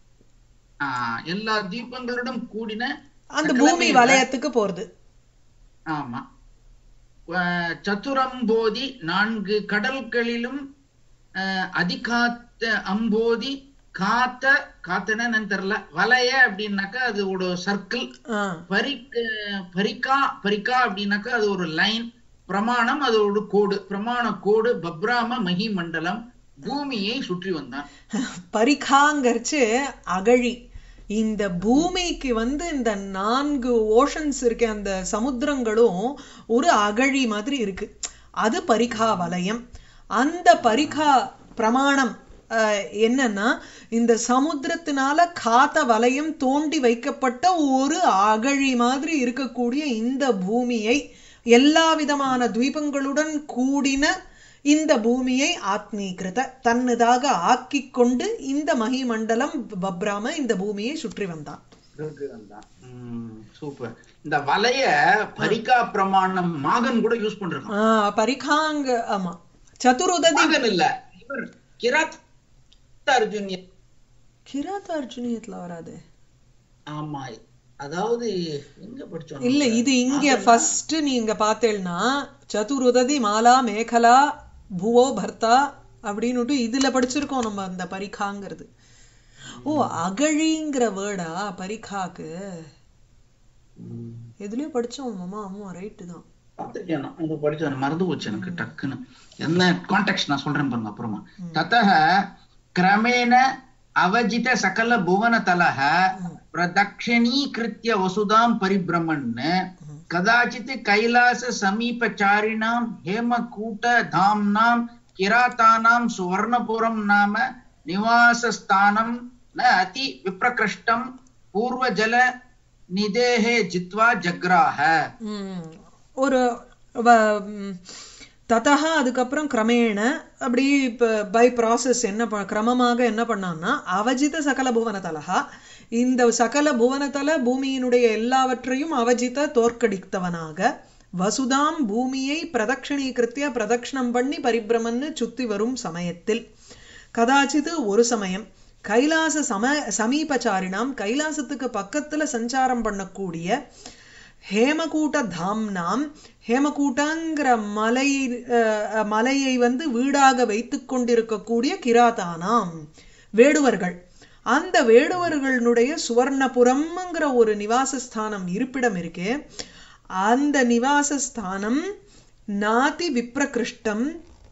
ஆஹ், எல்லா தீபங்களுடன் கூடின அந்த பூமி வலயத்துக்கு போறது ஆமா அஹ், சதுரம்போதி நான்கு கடல்களிலும் அஹ், அதிகாத்த அம்போதி காத்த காத்தன என்னன்னு தெரியல வலைய அப்படின்னாக்கா அது ஒரு சர்க்கிள் ஆ. பரிக் பரிக்கா பரிக்கா அப்படின்னாக்கா அது ஒரு லைன் பிரமாணம் அது ஒரு கோடு பிரமாண கோடு பப்ராம மகி மண்டலம் பூமியை சுற்றி வந்தான் பரிகாங்கிறச்சு அகழி இந்த பூமிக்கு வந்து இந்த நான்கு ஓஷன்ஸ் இருக்கு அந்த சமுத்திரங்களும் ஒரு அகழி மாதிரி இருக்கு அது பரிகா வலயம் அந்த பரிகா பிரமாணம் அஹ், என்னன்னா இந்த சமுத்திரத்தினால காத்த வலயம் தோண்டி வைக்கப்பட்ட ஒரு அகழி மாதிரி இருக்கக்கூடிய இந்த பூமியை எல்லா விதமான துவீபங்களுடன் கூடின இந்த பூமியை ஆத்மீகிருத தன்னுதாக ஆக்கிக் கொண்டு இந்த மகிமண்டலம் பப்ராம இந்த பூமியை சுற்றி வந்தான் சூப்பர் இந்த வலைய பரிக்கா பிரமாணம் மாகன் கூட யூஸ் பண்றான் ஆஹ் பரிகாங்க ஆமா சதுருததி மாகன் இல்ல இவர் கிராத் அர்ஜுன் கிராத் அர்ஜுனியத்துல வராது ஆமா அதாவது எங்க படிச்சோம் இல்ல இது இங்க ஃபர்ஸ்ட் நீங்க பார்த்தேன்னா சதுருததி மாலா மேகலா புவோ பர்த்தா அப்படின்னுட்டு இதுல படிச்சிருக்கோம் நம்ம அந்த பரிகாங்கிறது ஓ அகழிங்கிற வேர்டா பரிகாக்கு ம். எதுலயோ படிச்சோம் மாமா ஆமா ரைட்டு தான் பார்த்திருக்கேன் நான். அங்க படிச்சது மறந்து போச்சு எனக்கு டக்குன்னு என்ன கான்டெக்ட் நான் சொல்றேன் பாருங்க அப்புறமா தத்தः கிரமேண அவஜித சகல புவனதலः பிரதक्षिणीकृत्य वसुधां परिभ्रमन् कदाचित् कैलास समीपचारिणां हेमकूटधाम्नां किरातानां सुवर्णपुरं नाम निवासस्थानं न अति विप्रकृष्टं पूर्वजल निधेः जित्वा जग्राह ம். ஒரு வ- ம், ததஹ அதுக்கப்புறம் கிரமேண அப்படி இப்போ பை ப்ராசஸ் என்ன ப கிரமமாக என்ன பண்ணான்னா அவஜித சகல புவனதலஹா இந்த சகல புவனதல பூமியினுடைய எல்லாவற்றையும் அவஜித தோற்கடித்தவனாக வசுதாம் பூமியை பிரதட்சிணீகிருத்திய பிரதட்சிணம் பண்ணி பரிபிரமன்னு சுத்தி வரும் சமயத்தில் கதாச்சித் ஒரு சமயம் கைலாச சம சமீபச்சாரினாம் கைலாசத்துக்கு பக்கத்துல சஞ்சாரம் பண்ணக்கூடிய ஹேமகூட்ட தாம்னாம் ஹேமகூட்டங்கிற மலை அஹ், மலையை வந்து வீடாக வைத்துக் கொண்டிருக்கக்கூடிய கிராதானாம் வேடுவர்கள் அந்த வேடுவர்களுடைய சுவர்ணபுரம்ங்கிற ஒரு நிவாசஸ்தானம் இருப்பிடம் இருக்கே அந்த நிவாசஸ்தானம் நாதி விப்ரகிருஷ்டம்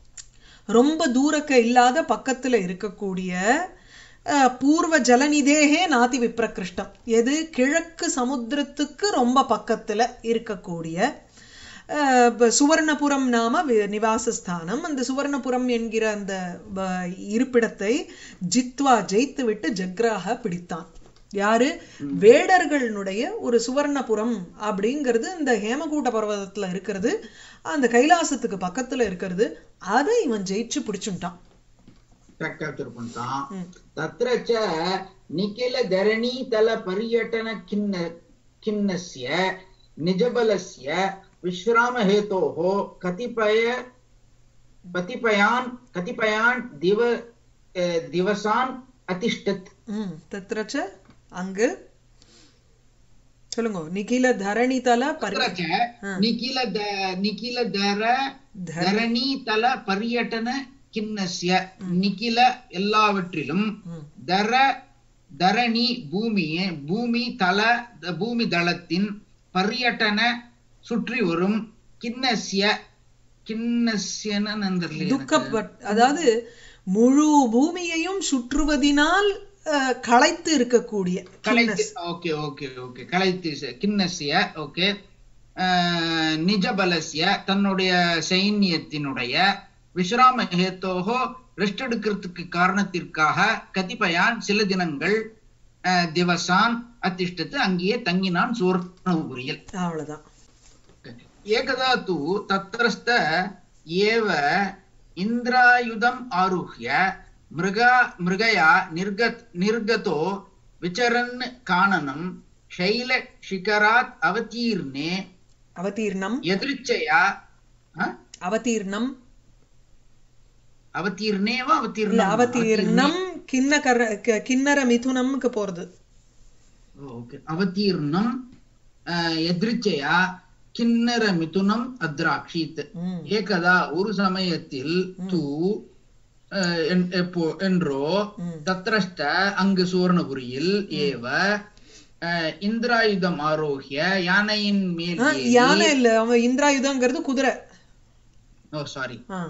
ரொம்ப தூரக்க இல்லாத பக்கத்துல இருக்கக்கூடிய அஹ், பூர்வ ஜலநிதேகே நாதி விப்ரகிருஷ்டம் எது கிழக்கு சமுத்திரத்துக்கு ரொம்ப பக்கத்துல இருக்கக்கூடிய அஹ், ப- சுவர்ணபுரம் நாம வி- நிவாசஸ்தானம் அந்த சுவர்ணபுரம் என்கிற அந்த வ- இருப்பிடத்தை ஜித்வா ஜெயித்து விட்டு ஜக்ராக பிடித்தான் யாரு வேடர்களுடைய ஒரு சுவர்ணபுரம் அப்படிங்கிறது இந்த ஹேமகூட்ட பர்வதத்துல இருக்கிறது அந்த கைலாசத்துக்கு பக்கத்துல இருக்கிறது அதை இவன் ஜெயிச்சு பிடிச்சுட்டான் capture பண்ணிட்டான் ம். तत्र च निखिल धरणीतल पर्यटन खिन्न खिन्नस्य निजबलस्य विश्रामहेतोः कतिपय कतिपयान् कतिपयान् दिव अ, दिवसान् अतिष्ठत् ம் தத்ரச்ச அங்கு சொல்லுங்க நிகில தரணிதல பரி तत्र च निखिल द- निखिल धर த- धरणीतल पर्यटन கிண்ணஸ்ய நிகில எல்லாவற்றிலும் ம். தர தரணி பூமியே பூமி தல த- பூமி தளத்தின் பர்யட்டன சுற்றி வரும் கிண்ணஸ்ய கிண்ணஸ்யன்னு நான் தெரியல எனக்கு. துக்கப்பட் அதாவது முழு பூமியையும் சுற்றுவதினால் அஹ், களைத்து இருக்கக்கூடிய கலைத்து ஓகே ஓகே ஓகே கலைத்து ச- கிண்ணஸ்ய ஓகே நிஜபலஸ்ய தன்னுடைய சைன்யத்தினுடைய விஸ்ராம ஹேத்தோகோ ரெஸ்ட் எடுக்கிறதுக்கு காரணத்திற்காக கதிபயான் சில தினங்கள் அஹ், திவசான் அத்திஷ்டத்து அங்கேயே தங்கினான் சுவர்ணபுரியில் அவ்வளவுதான் ஏகதா தூ தத்ரஸ்த ஏவ இந்திராயுதம் ஆருஹ்ய மிருகா மிருகயா நிர்கத் நிர்கதோ விச்சரன் காணனம் ஷைல சிகராத் அவதீர்ணே அவதீர்ணம் எதிர்ச்சையா அஹ்? அவதீர்ணம் அவதீர்ணேவா இல்ல அவதீர்ணம் அவதீர்ணம் கிண்ணகர க- கிண்ணற மிதுனம்க்கு போறது ஓகே அவதீர்ணம் அஹ், எதிர்ச்சையா கிண்ணற மிதுனம் அத்ராக்ஷித் ம். ஏகதா ஒரு சமயத்தில் தூ அஹ், என்- எப்போ- என்றோ ம். தத்ரஷ்ட அங்கு சுவர்ணபுரியில் ஏவ அஹ், இந்திராயுதம் ஆரோக்கிய யானையின் மேல் ஆ, ஏறி- யானை இல்ல அவன் இந்திராயுதங்கிறது குதிரை ஓ சாரி ஆ.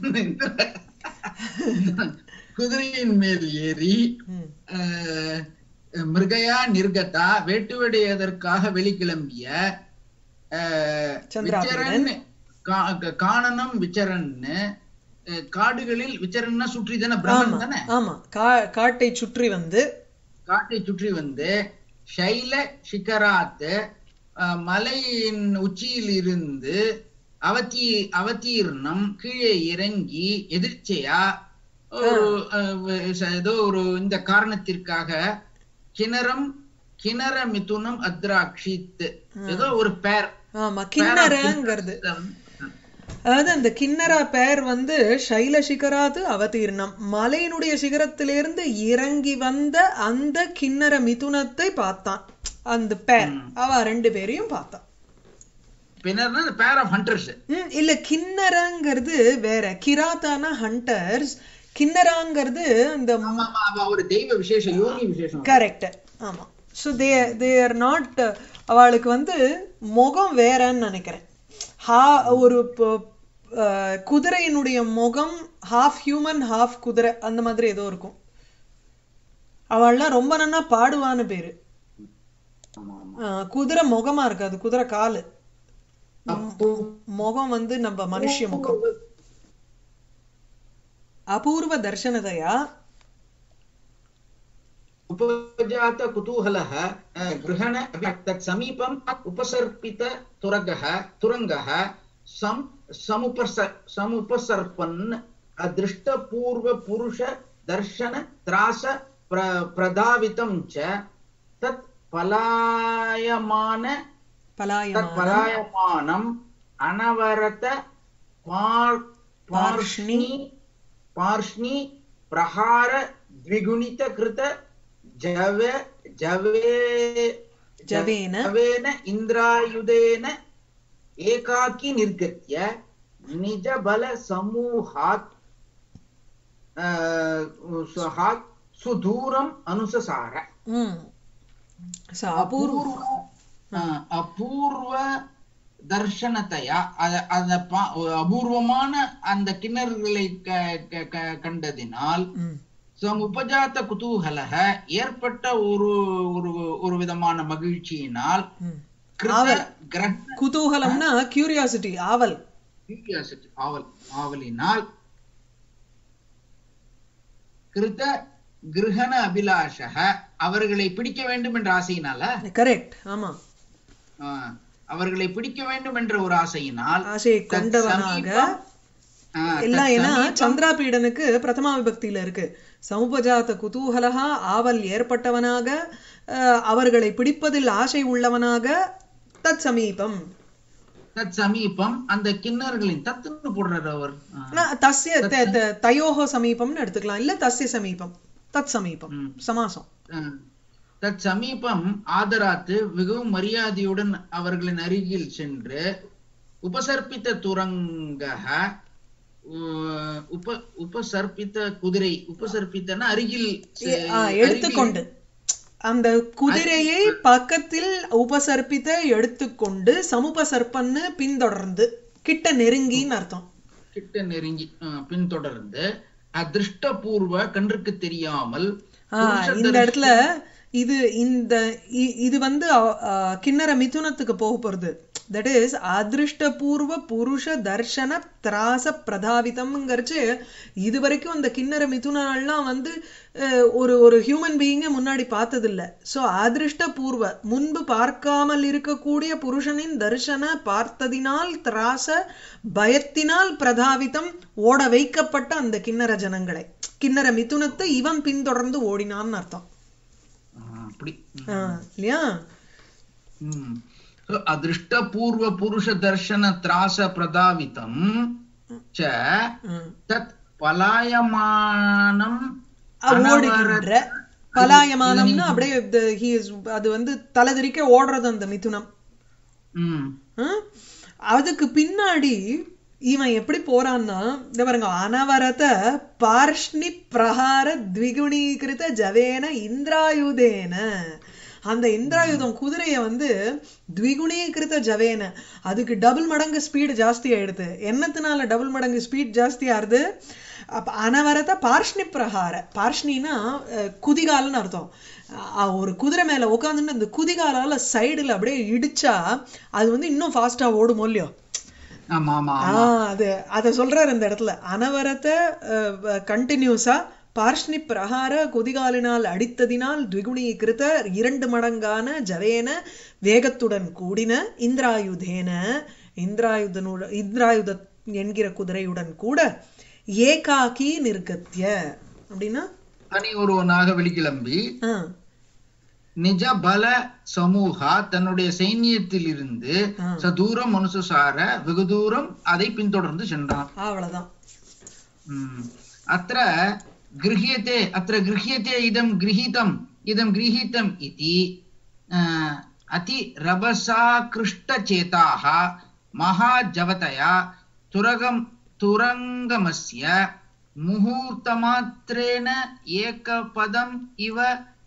குதிரையின் மேல் ஏறி ம். அஹ், மிருகயா நிர்கதா வேட்டுவடையதற்காக வெளிக்கிளம்பிய அஹ், சந்திராபீடன். விச்சரன் கா- காணனம் விச்சரன்னு அஹ், காடுகளில் விச்சரன்னா சுற்றி தானே ஆமா பிரமன் தானே ஆமா கா- காட்டை சுற்றி வந்து காட்டை சுற்றி வந்து ஷைல சிகராத் அஹ், மலையின் உச்சியில் இருந்து அவதி அவதீர்ணம் கீழே இறங்கி எதிர்ச்சையா ஒரு அஹ், வ- ஏதோ ஒரு இந்த காரணத்திற்காக கிணறம் கிணற மிதுனம் அத்ராக்ஷித் ஏதோ ஒரு பேர் ஆமா கிண்ணறங்கிறது அதாவது அந்த கிண்ணறா பேர் வந்து சைல சிகராது அவதீர்ணம் மலையினுடைய சிகரத்திலிருந்து இறங்கி வந்த அந்த கிண்ணற மிதுனத்தை பார்த்தான் அந்த பேர் அவ ரெண்டு பேரையும் பார்த்தான் பின்னர் பேர் ஆஃப் ஹண்டர்ஸ் ம், இல்ல கிண்ணறங்கிறது வேற கிராத்தான ஹண்டர்ஸ் கிண்ணறாங்கிறது அந்த ஆமா ஆமா அவ ஒரு தெய்வ விசேஷம் யோகி விசேஷம் கரெக்ட் ஆமா so they they are not அவளுக்கு வந்து முகம் வேறன்னு நினைக்கிறேன் ஹா ஒரு ப- அஹ், குதிரையினுடைய முகம் ஹாஃப் ஹியூமன் ஹாஃப் குதிரை அந்த மாதிரி ஏதோ இருக்கும் அவள்லாம் ரொம்ப நன்னா பாடுவான்னு பேரு ஆமா ஆமா அஹ், குதிரை முகமா இருக்காது குதிரை காலு அப்போ முகம் வந்து நம்ம மனுஷ முகம் அபூர்வ தர்சனதையா उपजात कुतूहलः अ, गृहण तत् समीपम् उपसर्पित तुरगः तुरङ्गः सम् समुपस समुपसर्पन् अदृष्टपूर्वपुरुष दर्शन त्रास प्र प्रधावितं च तत् पलायमान तत् பலாயமான पलायमानम् अनवरत पार् पार्ष्णि पार्ष्णि प्रहार द्विगुणित कृत जव जवे जवेन जवेन इन्द्रायुधेन एकाकी निर्गत्य निजबलसमूहात् अ, सुहात् सुदूरम् अनुससार ம் So, அபூர்வ அ, அபூர்வ தர்ஷனத்தையா அத அந்த பா- ஒரு அபூர்வமான அந்த கிணறுகளை க- க- க- கண்டதினால் ம் சம் உபஜாத்த குதூகலக ஏற்பட்ட ஒரு ஒரு ஒரு விதமான மகிழ்ச்சியினால் ம் கிருத ஆவல். கிரக குதூகலம்னா கியூரியாசிட்டி ஆவல் curiosity, ஆவல் ஆவலினால் கிருத கிரகண அபிலாஷக அவர்களை பிடிக்க வேண்டும் என்ற ஆசையினால கரெக்ட் ஆமா ஆ, அவர்களை பிடிக்க வேண்டும் என்ற ஒரு ஆசையினால் ஆசையை தத் கொண்டவனாக சமீபம், ஆ, எல்லாம் தத் ஏன்னா சமீபம் சந்திராபீடனுக்கு பிரதமா விபக்தியில இருக்கு சமுபஜாத குதூகலகா ஆவல் ஏற்பட்டவனாக அஹ், அவர்களை பிடிப்பதில் ஆசை உள்ளவனாக தத் சமீபம் தத் சமீபம் அந்த கிண்ணறுகளின் தத்துன்னு போடுறாரு அவர் ஆ. ந- தஸ்ய த- த- தயோஹோ சமீபம்னு எடுத்துக்கலாம் இல்ல தஸ்ய சமீபம் தத் சமீபம் ம். சமாசம் அஹ், தத் சமீபம் ஆதராத்து மிகவும் மரியாதையுடன் அவர்களின் அருகில் சென்று உபசர்ப்பித்த துரங்கக உ- உப உபசர்ப்பித்த குதிரை உபசர்ப்பித்தன அருகில் செ- ஆ, எடுத்துக்கொண்டு அந்த குதிரையை பக்கத்தில் உபசர்ப்பித்த எடுத்துக்கொண்டு சமுபசர்ப்பன்னு பின்தொடர்ந்து கிட்ட நெருங்கின்னு அர்த்தம் கிட்ட நெருங்கி அஹ், பின்தொடர்ந்து அதிருஷ்டபூர்வ கன்றுக்கு தெரியாமல் ஆ, இந்த இடத்துல இது இந்த இ- இது வந்து அ- அ, கிண்ணற மிதுனத்துக்கு போக போறது தட் இஸ் அதிருஷ்டபூர்வ புருஷ தர்ஷன திராச பிரதாவிதம்ங்கிறச்சு இது வரைக்கும் அந்த கிண்ணற மிதுனாலாம் வந்து அஹ், ஒரு ஒரு ஹியூமன் பீயிங்கை முன்னாடி பார்த்ததில்ல ஸோ அதிருஷ்டபூர்வ முன்பு பார்க்காமல் இருக்கக்கூடிய புருஷனின் தர்ஷன பார்த்ததினால் திராச பயத்தினால் பிரதாவிதம் ஓட வைக்கப்பட்ட அந்த கிண்ணற ஜனங்களை கிண்ணற மிதுனத்தை இவன் பின்தொடர்ந்து ஓடினான்னு அர்த்தம் ஆ, அப்படி ஆ, இல்லையா ம். So, ಅದೃಷ್ಟಪೂರ್ವ ಪುರುಷ ದರ್ಶನ ತ್ರಾಸ ಪ್ರದಾವಿತಂ ಚ ம். ತತ್ ಪಲಾಯಮಾನಂ அஹ் ஓடுகின்ற பலாயமானம்னா அப்படியே the- he is அது வந்து தலைதிரிக்க ஓடுறது அந்த மிதுனம் ம் ஹம்? அதுக்கு பின்னாடி இவன் எப்படி போறான்னா இந்த பாருங்க அனவரத பார்ஷ்ணி பிரகார த்விகுணீகிருத ஜவேன இந்திராயுதேன அந்த இந்திராயுதம் குதிரையை வந்து த்விகுணீகிருத ஜவேன அதுக்கு டபுள் மடங்கு ஸ்பீடு ஜாஸ்தி ஆயிடுது என்னத்தினால டபுள் மடங்கு ஸ்பீட் ஜாஸ்தி ஆறுது அப்ப அனவரத பார்ஷ்ணி பிரகார பார்ஷ்ணினா அஹ், குதிகால்னு அர்த்தம் அஹ், ஒரு குதிரை மேல உட்காந்துன்னு அந்த குதிகாலால சைடுல அப்படியே இடிச்சா அது வந்து இன்னும் ஃபாஸ்டா ஓடும் இல்லையோ ஆமா ஆமா ஆ அது அத சொல்றாரு இந்த இடத்துல அனவரத கண்டினியூஸா பார்ஷ்ணி பிரகார குதிகாலினால் அடித்ததினால் த்விகுணீகிருத இரண்டு மடங்கான ஜவேன வேகத்துடன் கூடின இந்திராயுதேன இந்திராயுதனுட இந்திராயுத என்கிற குதிரையுடன் கூட ஏகாக்கி நிர்கத்திய அப்படின்னா தனி ஒருவனாக வெளிக்கிளம்பி ஆ, நிஜ பல சமூகா தன்னுடைய சைன்யத்தில் இருந்து ஆ. சதூரம் மனுசுசார வெகு தூரம் அதை பின்தொடர்ந்து சென்றான் அவ்வளவுதான் ம். अत्र गृह्यते अत्र गृह्यते इदं गृहीतम् इदं गृहीतम् इति अ, अति रभसाकृष्टचेताः महाजवतया तुरगं तुरङ्गमस्य मुहूर्तमात्रेण एकपदम् इव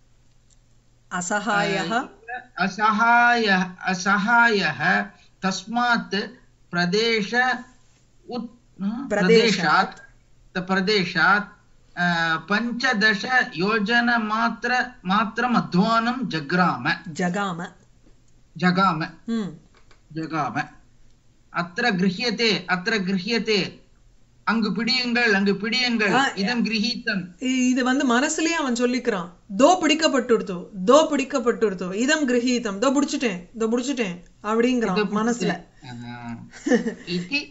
அசகாயः असहाय असहायः तस्मात् प्रदेश उत् प्रदेशात् प्रदेशात् अ, पञ्चदश योजनमात्र मात्रम् अध्वानं जग्राम ஜகாம जगाम ம் जगाम अत्र गृह्यते अत्र गृह्यते அங்கு பிடியுங்கள் அங்கு பிடியுங்கள் ஆ, இதம் கிரகீத்தம் இ- இது வந்து மனசுலயே அவன் சொல்லிக்கிறான் தோ பிடிக்கப்பட்டுடுத்தோ தோ பிடிக்கப்பட்டுடுத்தோ இதம் கிரகீதம் தோ பிடிச்சிட்டேன் தோ பிடிச்சிட்டேன் அப்படிங்கிறான் மனசுல இதி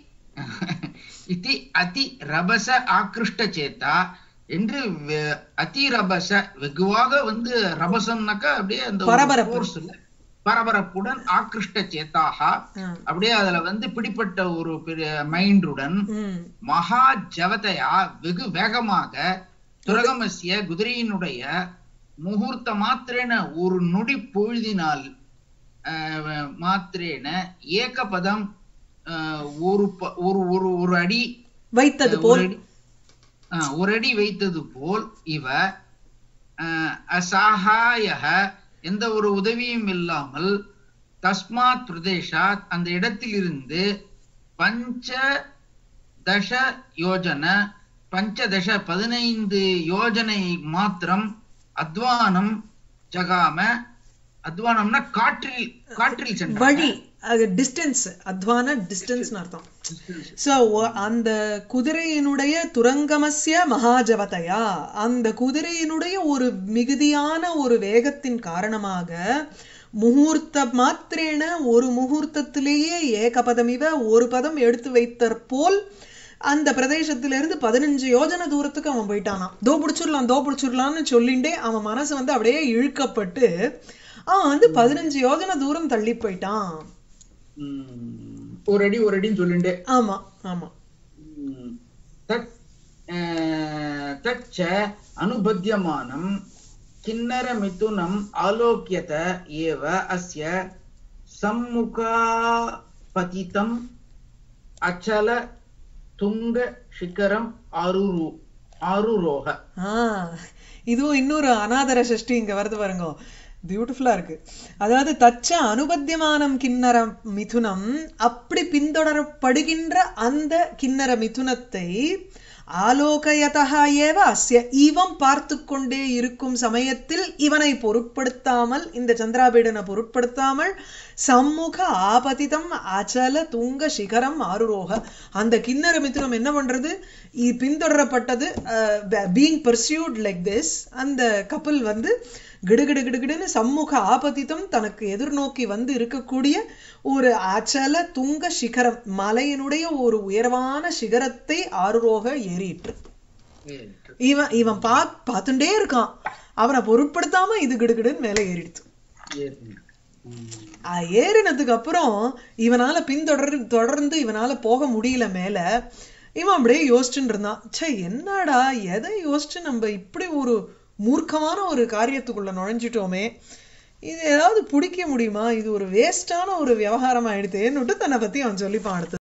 இதி அதி ரபச ஆக்ருஷ்ட சேத்தா என்று வெ- அதி ரபச வெகுவாக வந்து ரபசம்னாக்கா அப்படியே அந்த ஒரு பரபரப்பு. force ல பரபரப்புடன் ஆக்ருஷ்ட சேத்தாக ஆ. அப்படியே அதுல வந்து பிடிப்பட்ட ஒரு பெரிய மைண்டுடன் ம் மகா ஜவதையா வெகு வேகமாக துரகமசிய குதிரையினுடைய முகூர்த்த மாத்திரேன ஒரு நொடி பொழுதினால் அஹ், மாத்திரேன ஏகபதம் அஹ், ஒரு ப- ஒரு ஒரு ஒரு அடி வைத்தது ஒரு போல் அடி அஹ், ஒரு அடி வைத்தது போல் இவ அஹ், அசகாயக எந்த ஒரு உதவியும் இல்லாமல் தஸ்மாத் பிரதேசாத் அந்த இடத்திலிருந்து பஞ்ச தச யோஜன பஞ்சதச பதினைந்து யோஜனை மாத்திரம் அத்வானம் ஜகாம அத்வானம்னா காற்றில் காற்றில் சென்ற வழி அது டிஸ்டன்ஸ் அத்வான டிஸ்டன்ஸ் அர்த்தம் சோ அந்த குதிரையினுடைய துரங்கமஸ்ய மகாஜவதையா அந்த குதிரையினுடைய ஒரு மிகுதியான ஒரு வேகத்தின் காரணமாக முகூர்த்த மாத்திரேன ஒரு முகூர்த்தத்திலேயே ஏகபதம் இவ ஒரு பதம் எடுத்து வைத்தற் போல் அந்த பிரதேசத்திலிருந்து பதினஞ்சு யோஜன தூரத்துக்கு அவன் போயிட்டானாம் தோ பிடிச்சிடலாம் தோ பிடிச்சிடலாம்னு சொல்லிண்டே அவன் மனசு வந்து அப்படியே இழுக்கப்பட்டு அவன் வந்து பதினஞ்சு யோஜன தூரம் தள்ளி போயிட்டான் ம், ஒரு அடி ஒரு அடின்னு சொல்லிண்டே ஆமா ஆமா ம், தத் அஹ், தச்ச அனுபத்தியமானம் கிண்ணர மிதுனம் ஆலோக்கியத ஏவ அஸ்ய சம்முகாபதிதம் அச்சல துங்க சிகரம் ஆருரு ஆருரோக ஆ இதுவும் இன்னொரு அநாதர சஷ்டி இங்க வருது பாருங்க பியூட்டிஃபுல்லா இருக்கு அதாவது தச்ச அனுபத்தியமானம் கிண்ணற மிதுனம் அப்படி பின்தொடரப்படுகின்ற அந்த கிண்ணற மிதுனத்தை ஆலோகயதா ஏவ அஸ்ய இவன் பார்த்து கொண்டே இருக்கும் சமயத்தில் இவனை பொருட்படுத்தாமல் இந்த சந்திராபீடனை பொருட்படுத்தாமல் சம்முக ஆபதிதம் அச்சல துங்க சிகரம் ஆருரோக அந்த கிண்ணற மிதுனம் என்ன பண்றது இ- பின்தொடரப்பட்டது பீயிங் பர்சியூட் லைக் திஸ் அந்த கப்பல் வந்து கிடுகிடு கிடுகிடுன்னு சம்முக ஆபதிதம் தனக்கு எதிர்நோக்கி வந்து இருக்கக்கூடிய ஒரு அச்சல துங்க சிகரம் மலையினுடைய ஒரு உயர்வான சிகரத்தை ஆருரோக ஏறிற்று இவன் இவன் பா பார்த்துட்டே இருக்கான் அவனை பொருட்படுத்தாம இது கிடுகிடுன்னு மேலே ஏறிடுச்சு அஹ் ஏறினதுக்கு அப்புறம் இவனால பின்தொடர் தொடர்ந்து இவனால போக முடியல மேல இவன் அப்படியே யோசிச்சுட்டு இருந்தான் ச்சே என்னடா எதை யோசிச்சு நம்ம இப்படி ஒரு மூர்க்கமான ஒரு காரியத்துக்குள்ள நுழைஞ்சிட்டோமே இது ஏதாவது பிடிக்க முடியுமா இது ஒரு வேஸ்டான ஒரு விவகாரம் ஆயிடுதேன்னுட்டு தன்னை பத்தி அவன் சொல்லிப்பான் அடுத்து